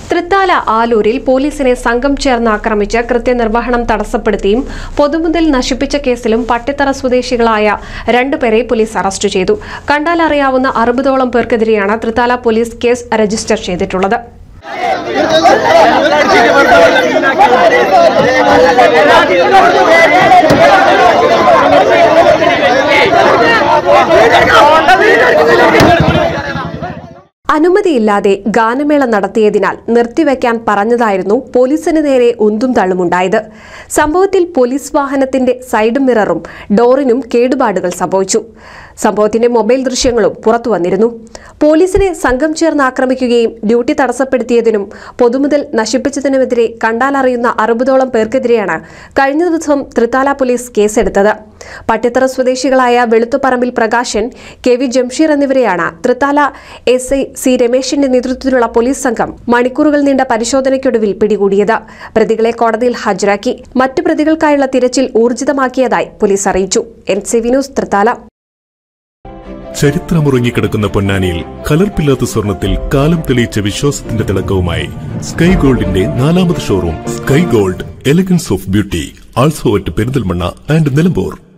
തൃത്താല ആലൂരിൽ പോലീസിനെ സംഘം ചേർന്ന് ആക്രമിച്ച് കൃത്യനിർവഹണം തടസ്സപ്പെടുത്തിയും പൊതുമുതൽ നശിപ്പിച്ച കേസിലും പട്ടിത്തറ സ്വദേശികളായ രണ്ടുപേരെ പോലീസ് അറസ്റ്റ് ചെയ്തു കണ്ടാലറിയാവുന്ന അറുപതോളം പേർക്കെതിരെയാണ് തൃത്താല പോലീസ് കേസ് രജിസ്റ്റർ ചെയ്തിട്ടുള്ളത് അനുമതിയില്ലാതെ ഗാനമേള നടത്തിയതിനാൽ നിർത്തിവെക്കാൻ പറഞ്ഞതായിരുന്നു പോലീസിന് നേരെ ഉന്തും തള്ളുമുണ്ടായത് സംഭവത്തിൽ പോലീസ് വാഹനത്തിന്റെ സൈഡ് മിററും ഡോറിനും കേടുപാടുകൾ സംഭവിച്ചു സംഭവത്തിന്റെ മൊബൈൽ ദൃശ്യങ്ങളും പുറത്തുവന്നിരുന്നു പോലീസിനെ സംഘം ചേർന്ന് ആക്രമിക്കുകയും ഡ്യൂട്ടി തടസ്സപ്പെടുത്തിയതിനും പൊതുമുതൽ നശിപ്പിച്ചതിനുമെതിരെ കണ്ടാലറിയുന്ന അറുപതോളം പേർക്കെതിരെയാണ് കഴിഞ്ഞ ദിവസം തൃത്താല പോലീസ് കേസെടുത്തത് പട്ടിത്തറ സ്വദേശികളായ വെളുത്തുപറമ്പിൽ പ്രകാശൻ കെ വി ജംഷീർ എന്നിവരെയാണ് തൃത്താല എസ് ഐ സി രമേശിന്റെ നേതൃത്വത്തിലുള്ള പോലീസ് സംഘം മണിക്കൂറുകൾ നീണ്ട പരിശോധനയ്ക്കൊടുവിൽ പിടികൂടിയത് പ്രതികളെ കോടതിയിൽ ഹാജരാക്കി മറ്റു പ്രതികൾക്കായുള്ള തിരച്ചിൽ ഊർജിതമാക്കിയതായി പോലീസ് അറിയിച്ചു N C V news Thrithala ചരിത്രമുറങ്ങിക്കിടക്കുന്ന പൊന്നാനിയിൽ കലർപ്പില്ലാത്ത സ്വർണത്തിൽ കാലം തെളിയിച്ച വിശ്വാസത്തിന്റെ തിളക്കവുമായി സ്കൈ ഗോൾഡിന്റെ നാലാമത് showroom Sky Gold elegance of beauty also at Perinthalmanna and Nilambur